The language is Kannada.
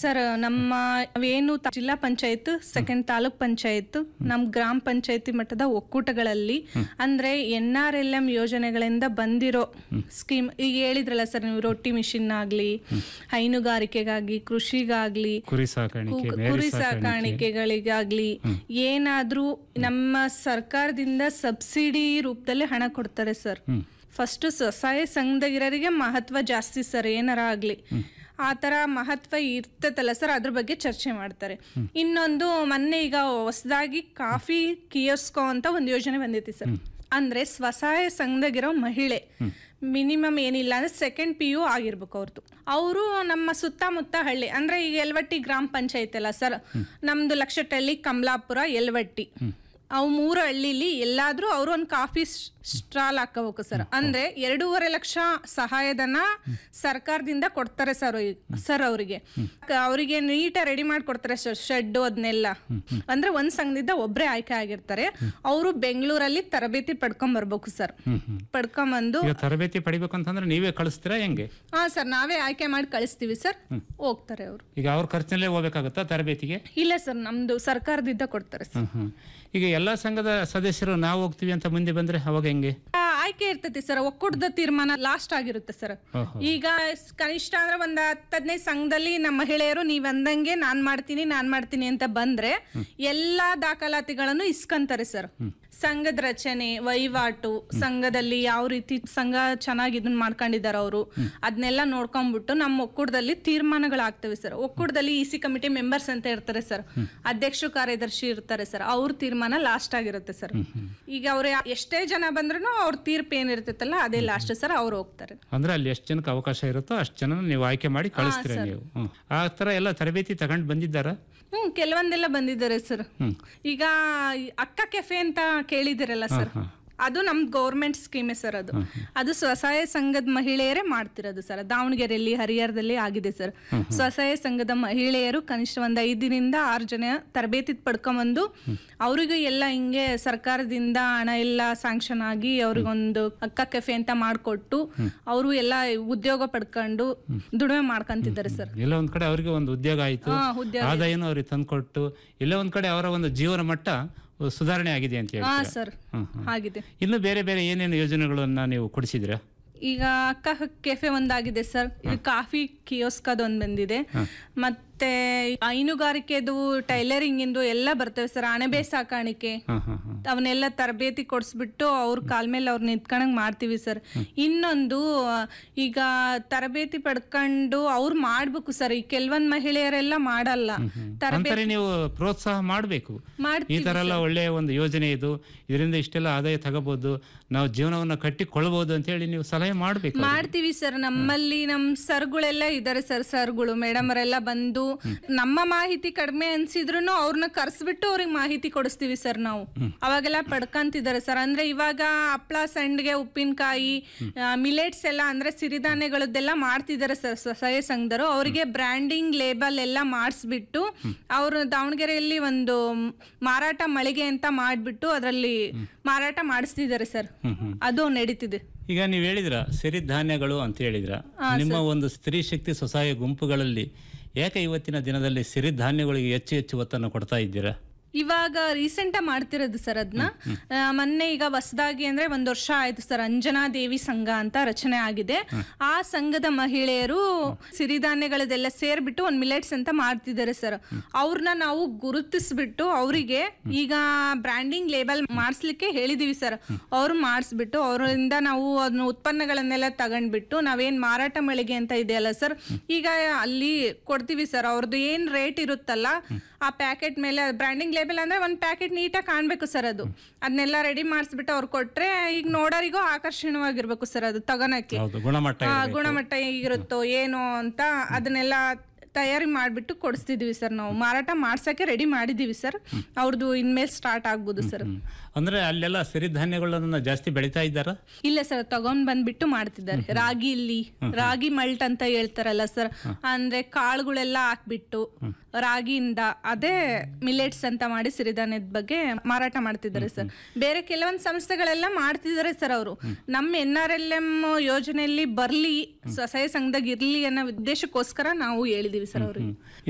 ಸರ್ ನಮ್ಮ ಏನು ತ- ಜಿಲ್ಲಾ ಪಂಚಾಯತ್ ಸೆಕೆಂಡ್ ತಾಲೂಕ್ ಪಂಚಾಯತ್ ನಮ್ ಗ್ರಾಮ ಪಂಚಾಯತಿ ಮಟ್ಟದ ಒಕ್ಕೂಟಗಳಲ್ಲಿ ಅಂದ್ರೆ ಎನ್ ಆರ್ ಎಲ್ ಎಂ ಯೋಜನೆಗಳಿಂದ ಬಂದಿರೋ ಸ್ಕೀಮ್ ಈಗ ಹೇಳಿದ್ರಲ್ಲ ಸರ್ ನೀವು ರೊಟ್ಟಿ ಮಿಷಿನ್ ಆಗ್ಲಿ ಹೈನುಗಾರಿಕೆಗಾಗಿ ಕೃಷಿಗಾಗ್ಲಿ ಕುರಿ ಸಾಕಾಣಿಕೆ ಕು- ಮೇರಿ ಕುರಿ ಸಾಕಾಣಿಕೆ ಸಾಕಾಣಿಕೆಗಳಿಗಾಗ್ಲಿ ಏನಾದ್ರೂ ನಮ್ಮ ಸರ್ಕಾರದಿಂದ ಸಬ್ಸಿಡಿ ರೂಪದಲ್ಲಿ ಹಣ ಕೊಡ್ತಾರೆ ಸರ್ ಫಸ್ಟ್ ಸ್ವಸಹಾಯ ಸಂಘದಗಿರೋರಿಗೆ ಮಹತ್ವ ಜಾಸ್ತಿ ಸರ್ ಏನಾರ ಆಗ್ಲಿ ಆ ಥರ ಮಹತ್ವ ಇರ್ತೈತಲ್ಲ ಸರ್ ಅದ್ರ ಬಗ್ಗೆ ಚರ್ಚೆ ಮಾಡ್ತಾರೆ ಇನ್ನೊಂದು ಮೊನ್ನೆ ಈಗ ಹೊಸದಾಗಿ ಕಾಫಿ ಕಿಯೋಸ್ಕೋ ಅಂತ ಒಂದು ಯೋಜನೆ ಬಂದೈತಿ ಸರ್ ಅಂದ್ರೆ ಸ್ವಸಹಾಯ ಸಂಘದಾಗಿರೋ ಮಹಿಳೆ ಮಿನಿಮಮ್ ಏನಿಲ್ಲ ಅಂದ್ರೆ ಸೆಕೆಂಡ್ ಪಿ ಯು ಆಗಿರ್ಬೇಕು ಅವ್ರದ್ದು ಅವರು ನಮ್ಮ ಸುತ್ತಮುತ್ತ ಹಳ್ಳಿ ಅಂದ್ರೆ ಈಗ ಎಲ್ವಟ್ಟಿ ಗ್ರಾಮ ಪಂಚಾಯತ್ ಅಲ್ಲ ಸರ್ ನಮ್ದು ಲಕ್ಷಟಳ್ಳಿ ಕಮಲಾಪುರ ಎಲ್ವಟ್ಟಿ ಅವು ಮೂರು ಹಳ್ಳಿಲಿ ಎಲ್ಲಾದ್ರೂ ಅವರು ಒಂದು ಕಾಫಿ ಸ್ಟಾಲ್ ಹಾಕೋಬೇಕು ಸರ್ ಅಂದ್ರೆ ಎರಡೂವರೆ ಲಕ್ಷ ಸಹಾಯಧನ ಸರ್ಕಾರದಿಂದ ಕೊಡ್ತಾರೆ ಸರ್ ಸರ್ ಅವರಿಗೆ ಅವರಿಗೆ ನೀಟಾಗಿ ರೆಡಿ ಮಾಡಿ ಕೊಡ್ತಾರೆ ಸರ್ ಶೆಡ್ ಅದನ್ನೆಲ್ಲ ಅಂದ್ರೆ ಒಂದ್ ಸಂಘದಿಂದ ಒಬ್ರೇ ಆಯ್ಕೆ ಆಗಿರ್ತಾರೆ ಅವರು ಬೆಂಗಳೂರಲ್ಲಿ ತರಬೇತಿ ಪಡ್ಕೊಂಡ್ ಬರ್ಬೇಕು ಸರ್ ಪಡ್ಕೊಂಬಂದು ಈಗ ತರಬೇತಿ ಪಡಿಬೇಕು ಅಂತಂದ್ರೆ ನೀವೇ ಕಳಿಸ್ತೀರಾ ಹೆಂಗೆ ಹಾ ಸರ್ ನಾವೇ ಆಯ್ಕೆ ಮಾಡಿ ಕಳಿಸ್ತೀವಿ ಸರ್ ಹೋಗ್ತಾರೆ ಅವರು ಈಗ ಅವ್ರ ಖರ್ಚಿನಲ್ಲೇ ಹೋಗ್ಬೇಕಾಗತ್ತಾ ತರಬೇತಿಗೆ ಇಲ್ಲ ಸರ್ ನಮ್ದು ಸರ್ಕಾರದಿಂದ ಕೊಡ್ತಾರೆ ಸರ್ ಹ್ಮ್ ಹ್ಮ್ ಈಗ ಎಲ್ಲಾ ಸಂಘದ ಸದಸ್ಯರು ನಾವು ಹೋಗ್ತೀವಿ ಅಂತ ಮುಂದೆ ಬಂದ್ರೆ ಅವಾಗ ಹೆಂಗೆ ಆ, ಆಯ್ಕೆ ಇರ್ತೈತಿ ಸರ್ ಒಕ್ಕೂಟದ ತೀರ್ಮಾನ ಲಾಸ್ಟ್ ಆಗಿರುತ್ತೆ ಸರ್ ಓಹೋ. ಈಗ ಸ್- ಕನಿಷ್ಠ ಅಂದ್ರೆ ಒಂದ್ ಹತ್ತು ಹದಿನೈದು ಸಂಘದಲ್ಲಿ ನಮ್ಮ ಮಹಿಳೆಯರು ನೀವ್ ಅಂದಂಗೆ ನಾನ್ ಮಾಡ್ತೀನಿ ನಾನ್ ಮಾಡ್ತೀನಿ ಅಂತ ಬಂದ್ರೆ ಎಲ್ಲಾ ದಾಖಲಾತಿಗಳನ್ನು ಇಸ್ಕೊಂತಾರೆ ಸರ್ ಸಂಘದ ರಚನೆ ವಹಿವಾಟು ಸಂಘದಲ್ಲಿ ಯಾವ ರೀತಿ ಸಂಘ ಚೆನ್ನಾಗಿ ಇದನ್ನ ಮಾಡ್ಕೊಂಡಿದ್ದಾರೆ ಅವರು ಅದನ್ನೆಲ್ಲ ನೋಡ್ಕೊಂಡ್ಬಿಟ್ಟು ನಮ್ಮ ಒಕ್ಕೂಟದಲ್ಲಿ ತೀರ್ಮಾನಗಳಾಗ್ತವೆ ಸರ್ ಒಕ್ಕೂಟದಲ್ಲಿ ಇ ಸಿ ಕಮಿಟಿ ಮೆಂಬರ್ಸ್ ಅಂತ ಇರ್ತಾರೆ ಸರ್ ಅಧ್ಯಕ್ಷ ಕಾರ್ಯದರ್ಶಿ ಇರ್ತಾರೆ ಸರ್ ಅವ್ರ ತೀರ್ಮಾನ ಲಾಸ್ಟ್ ಆಗಿರುತ್ತೆ ಸರ್ ಈಗ ಅವ್ರ ಎಷ್ಟೇ ಜನ ಬಂದ್ರು ಅವ್ರ ತೀರ್ಪು ಏನಿರ್ತೈತಲ್ಲ ಅದೇ ಲಾಸ್ಟ್ ಸರ್ ಅವ್ರು ಹೋಗ್ತಾರೆ ಅಂದ್ರೆ ಅಲ್ಲಿ ಎಷ್ಟು ಜನಕ್ಕೆ ಅವಕಾಶ ಇರುತ್ತೋ ಅಷ್ಟು ಜನ ನೀವು ಆಯ್ಕೆ ಮಾಡಿ ಕಳಿಸ್ತೀರಾ ನೀವು ಹ್ಮ್. ಆ ತರ ಎಲ್ಲ ತರಬೇತಿ ತಗೊಂಡು ಬಂದಿದ್ದಾರಾ ಹ್ಮ್ ಕೆಲವೊಂದೆಲ್ಲ ಬಂದಿದ್ದಾರೆ ಸರ್ ಈಗ ಈ ಅಕ್ಕ ಕೆಫೆ ಅಂತ ಕೇಳಿದಿರಲ್ಲ ಸರ್ ಅದು ನಮ್ ಗೌರ್ಮೆಂಟ್ ಸ್ಕೀಮೇ ಸರ್ ಅದು ಅದು ಸ್ವಸಹಾಯ ಸಂಘದ ಮಹಿಳೆಯರೇ ಮಾಡ್ತಿರೋದು ಸರ್ ದಾವಣಗೆರೆಯಲ್ಲಿ ಹರಿಹರದಲ್ಲಿ ಆಗಿದೆ ಸರ್ ಸ್ವಸಹಾಯ ಸಂಘದ ಮಹಿಳೆಯರು ಕನಿಷ್ಠ ಒಂದ್ ಐದರಿಂದ ಆರು ಜನ ತರಬೇತಿ ಪಡ್ಕೊಂಬಂದು ಅವರಿಗೂ ಎಲ್ಲ ಹಿಂಗೆ ಸರ್ಕಾರದಿಂದ ಹಣ ಎಲ್ಲ ಸ್ಯಾಂಕ್ಷನ್ ಆಗಿ ಅವ್ರಿಗೊಂದು ಅಕ್ಕ ಕೆಫೆ ಅಂತ ಮಾಡಿಕೊಟ್ಟು ಅವರು ಎಲ್ಲ ಉದ್ಯೋಗ ಪಡ್ಕೊಂಡು ದುಡಿಮೆ ಮಾಡ್ಕೊಂತಿದ್ದಾರೆ ಸರ್ ಎಲ್ಲ ಒಂದ್ ಕಡೆ ಅವರಿಗೆ ಒಂದು ಉದ್ಯೋಗ ಆಯ್ತು ಹಾ ಉದ್ಯೋಗ ಆದಾಯನೂ ಅವ್ರಿಗೆ ತಂದ್ಕೊಟ್ಟು ಎಲ್ಲ ಒಂದ್ ಕಡೆ ಅವರ ಒಂದು ಜೀವನ ಮಟ್ಟ ಸುಧಾರಣೆ ಆಗಿದೆ ಅಂತ ಹೇಳಿ ಹಾ ಸರ್ ಆಗಿದೆ ಇನ್ನು ಬೇರೆ ಬೇರೆ ಏನೇನು ಯೋಜನೆಗಳನ್ನ ನೀವು ಕೊಡಿಸಿದ್ರಾ ಈಗ ಅಕ್ಕ ಕೆಫೆ ಒಂದಾಗಿದೆ ಸರ್ ಇದು ಕಾಫಿ ಕಿಯೋಸ್ಕ್ ಅದೊಂದು ಬಂದಿದೆ ಮತ್ತೆ ಹೈನುಗಾರಿಕೆದು ಟೈಲರಿಂಗ್ ಇಂದು ಎಲ್ಲ ಬರ್ತವೆ ಸರ್ ಅಣಬೆ ಸಾಕಾಣಿಕೆ ಹಾ ಹಾ ಹಾ ಅವನ್ನೆಲ್ಲ ತರಬೇತಿ ಕೊಡಿಸ್ಬಿಟ್ಟು ಅವ್ರ ಕಾಲ್ ಮೇಲೆ ಅವ್ರು ನಿಂತ್ಕೊಂಡಂಗ್ ಮಾಡ್ತೀವಿ ಸರ್ ಇನ್ನೊಂದು ಆ, ಈಗ ತರಬೇತಿ ಪಡ್ಕೊಂಡು ಅವ್ರು ಮಾಡ್ಬೇಕು ಸರ್ ಈ ಕೆಲವೊಂದ್ ಮಹಿಳೆಯರೆಲ್ಲ ಮಾಡಲ್ಲ ತರಬೇತಿ ಅಂತಾರೆ ನೀವು ಪ್ರೋತ್ಸಾಹ ಮಾಡಬೇಕು ಈ ಮಾಡ್ತೀವಿ ತರ ಎಲ್ಲ ಒಳ್ಳೆಯ ಒಂದು ಯೋಜನೆ ಇದು ಇದರಿಂದ ಇಷ್ಟೆಲ್ಲ ಆದಾಯ ತಗೋಬಹುದು ನಾವು ಜೀವನವನ್ನ ಕಟ್ಟಿಕೊಳ್ಳಬಹುದು ಅಂತ ಹೇಳಿ ನೀವು ಸಲಹೆ ಮಾಡಬೇಕು ಮಾಡ್ತೀವಿ ಸರ್ ನಮ್ಮಲ್ಲಿ ನಮ್ ಸರ್ಗಳೆಲ್ಲ ಇದಾರೆ ಸರ್ ಸರ್ಗಳು ಮೇಡಮ್ ಅವರೆಲ್ಲ ಬಂದು ನಮ್ಮ ಮಾಹಿತಿ ಕಡಿಮೆ ಅನ್ಸಿದ್ರು ಅವ್ರನ್ನ ಕರ್ಸ್ಬಿಟ್ಟು ಅವ್ರಿಗೆ ಮಾಹಿತಿ ಕೊಡಿಸ್ತೀವಿ ಸರ್ ನಾವು ಅವಾಗೆಲ್ಲ ಪಡ್ಕಂತಿದ್ದಾರೆ ಸರ್ ಅಂದ್ರೆ ಇವಾಗ ಹಪ್ಳ ಸಂಡ್ಗೆ ಉಪ್ಪಿನಕಾಯಿ ಮಿಲೆಟ್ಸ್ ಎಲ್ಲ ಅಂದ್ರೆ ಸಿರಿಧಾನ್ಯಗಳದ್ದೆಲ್ಲ ಮಾಡ್ತಿದ್ದಾರೆ ಸರ್ ಸ್ವಸಹಾಯ ಸಂಘದವರು ಅವರಿಗೆ ಬ್ರ್ಯಾಂಡಿಂಗ್ ಲೇಬಲ್ ಎಲ್ಲ ಮಾಡಿಸ್ಬಿಟ್ಟು ಅವರು ದಾವಣಗೆರೆಯಲ್ಲಿ ಒಂದು ಮಾರಾಟ ಮಳಿಗೆ ಅಂತ ಮಾಡ್ಬಿಟ್ಟು ಅದರಲ್ಲಿ ಮಾರಾಟ ಮಾಡಿಸ್ತಿದ್ದಾರೆ ಸರ್ ಅದು ನಡೀತಿದೆ ಈಗ ನೀವು ಹೇಳಿದ್ರ ಸಿರಿಧಾನ್ಯಗಳು ಅಂತ ಹೇಳಿದ್ರ ನಿಮ್ಮ ಒಂದು ಸ್ತ್ರೀ ಶಕ್ತಿ ಸ್ವಸಹಾಯ ಗುಂಪುಗಳಲ್ಲಿ ಯಾಕೆ ಇವತ್ತಿನ ದಿನದಲ್ಲಿ ಸಿರಿಧಾನ್ಯಗಳಿಗೆ ಹೆಚ್ಚು ಹೆಚ್ಚು ಒತ್ತನ್ನು ಕೊಡ್ತಾ ಇದ್ದೀರಾ ಇವಾಗ ರೀಸೆಂಟ್ ಮಾಡ್ತಿರೋದು ಸರ್ ಅದನ್ನ ಮೊನ್ನೆ ಈಗ ಹೊಸದಾಗಿ ಅಂದ್ರೆ ಒಂದ್ ವರ್ಷ ಆಯ್ತು ಸರ್ ಅಂಜನಾ ದೇವಿ ಸಂಘ ಅಂತ ರಚನೆ ಆಗಿದೆ ಆ ಸಂಘದ ಮಹಿಳೆಯರು ಸಿರಿಧಾನ್ಯಗಳದೆಲ್ಲ ಸೇರ್ಬಿಟ್ಟು ಒಂದ್ ಮಿಲೆಟ್ಸ್ ಅಂತ ಮಾಡ್ತಿದ್ದಾರೆ ಸರ್ ಅವ್ರನ್ನ ನಾವು ಗುರುತಿಸ್ಬಿಟ್ಟು ಅವರಿಗೆ ಈಗ ಬ್ರ್ಯಾಂಡಿಂಗ್ ಲೇಬಲ್ ಮಾಡಿಸ್ಲಿಕ್ಕೆ ಹೇಳಿದೀವಿ ಸರ್ ಅವ್ರು ಮಾಡಿಸ್ಬಿಟ್ಟು ಅವರಿಂದ ನಾವು ಅದನ್ನ ಉತ್ಪನ್ನಗಳನ್ನೆಲ್ಲ ತಗೊಂಡ್ಬಿಟ್ಟು ನಾವೇನ್ ಮಾರಾಟ ಮಳಿಗೆ ಅಂತ ಇದೆಯಲ್ಲ ಸರ್ ಈಗ ಅಲ್ಲಿ ಕೊಡ್ತೀವಿ ಸರ್ ಅವ್ರದ್ದು ಏನ್ ರೇಟ್ ಇರುತ್ತಲ್ಲ ಆ ಪ್ಯಾಕೆಟ್ ಮೇಲೆ ಬ್ರ್ಯಾಂಡಿಂಗ್ ಲೇಬಲ್ ಅಂದ್ರೆ ಒಂದ್ ಪ್ಯಾಕೆಟ್ ನೀಟಾಗಿ ಕಾಣ್ಬೇಕು ಸರ್ ಅದು ಅದನ್ನೆಲ್ಲ ರೆಡಿ ಮಾಡಿಸ್ಬಿಟ್ಟು ಅವ್ರು ಕೊಟ್ರೆ ಈಗ ನೋಡೋರಿಗೂ ಆಕರ್ಷಣವಾಗಿರ್ಬೇಕು ಸರ್ ಅದು ತಗೋಣಕ್ಕೆ ಹೌದು ಗುಣಮಟ್ಟ ಆ, ಇರ್ಬೇಕು. ಗುಣಮಟ್ಟ ಹೇಗಿರುತ್ತೋ ಏನು ಅಂತ ಅದನ್ನೆಲ್ಲ ತಯಾರಿ ಮಾಡಿಬಿಟ್ಟು ಕೊಡಿಸ್ತಿದೀವಿ ಸರ್ ನಾವು ಮಾರಾಟ ಮಾಡ್ಸಕ್ಕೆ ರೆಡಿ ಮಾಡಿದೀವಿ ಸರ್ ಅವ್ರದ್ದು ಇನ್ಮೇಲೆ ಸ್ಟಾರ್ಟ್ ಆಗ್ಬೋದು ಸರ್ ಹ್ಮ್. ಅಂದ್ರೆ ಅಲ್ಲೆಲ್ಲ ಸಿರಿಧಾನ್ಯಗಳನ್ನ ಜಾಸ್ತಿ ಬೆಳಿತಾ ಇದ್ದಾರಾ ಇಲ್ಲ ಸರ್ ತಗೊಂಡ್ ಬಂದ್ಬಿಟ್ಟು ಮಾಡ್ತಿದ್ದಾರೆ ರಾಗಿ ಇಲ್ಲಿ ರಾಗಿ ಮಲ್ಟ್ ಅಂತ ಹೇಳ್ತಾರಲ್ಲ ಸರ್ ಅಂದ್ರೆ ಕಾಳುಗಳೆಲ್ಲ ಹಾಕ್ಬಿಟ್ಟು ರಾಗಿಯಿಂದ ಅದೇ ಮಿಲೆಟ್ಸ್ ಅಂತ ಮಾಡಿ ಸಿರಿಧಾನ್ಯದ ಬಗ್ಗೆ ಮಾರಾಟ ಮಾಡ್ತಿದ್ದಾರೆ ಸರ್ ಬೇರೆ ಕೆಲವೊಂದು ಸಂಸ್ಥೆಗಳೆಲ್ಲ ಮಾಡ್ತಿದ್ದಾರೆ ಸರ್ ಅವರು ನಮ್ಮ ಎನ್ ಆರ್ ಎಲ್ ಎಂ ಯೋಜನೆಯಲ್ಲಿ ಬರ್ಲಿ ಸ್ವಸಹಾಯ ಸಂಘದಾಗ ಇರ್ಲಿ ಅನ್ನೋ ಉದ್ದೇಶಕ್ಕೋಸ್ಕರ ನಾವು ಹೇಳಿದೀವಿ ಸರ್ ಅವ್ರಿಗೆ